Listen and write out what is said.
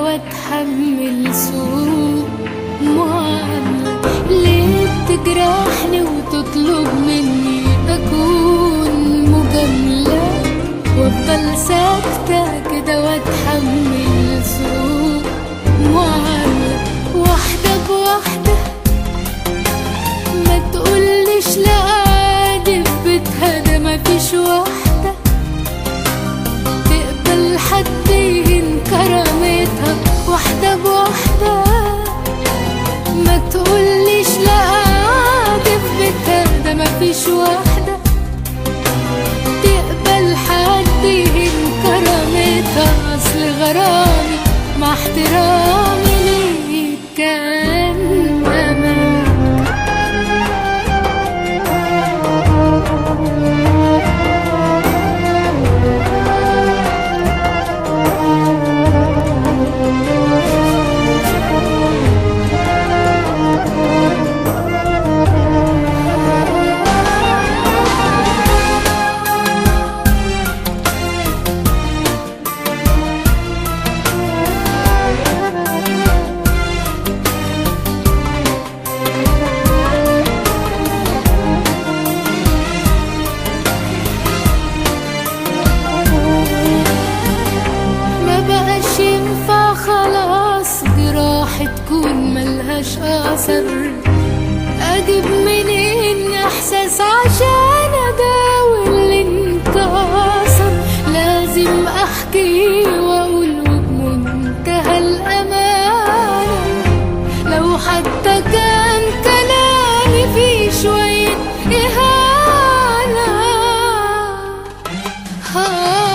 واتحمل سوء معاملة ليه تجرحني وتطلب مني اكون مجاملة وافضل ساكتة كده واتحمل سوء معاملة واحدة بواحدة ما تقوليش لا عادي في بيتها ده مفيش واحدة تقبل حد يهين كرامتها واحدة بواحدة ما تقوليش لا عادي في بيتها ده مفيش واحدة تقبل حد يهين كرامتها أصل غرامي مع احترامي ليك كان أمان ما بقاش ينفع خلاص جراح تكون ملهاش اثر اجيب منين احساس عشان اداوي اللي انكسر لازم احكي واقول بمنتهى الامانه لو حتى كان كلامي فيه شويه اهانه آه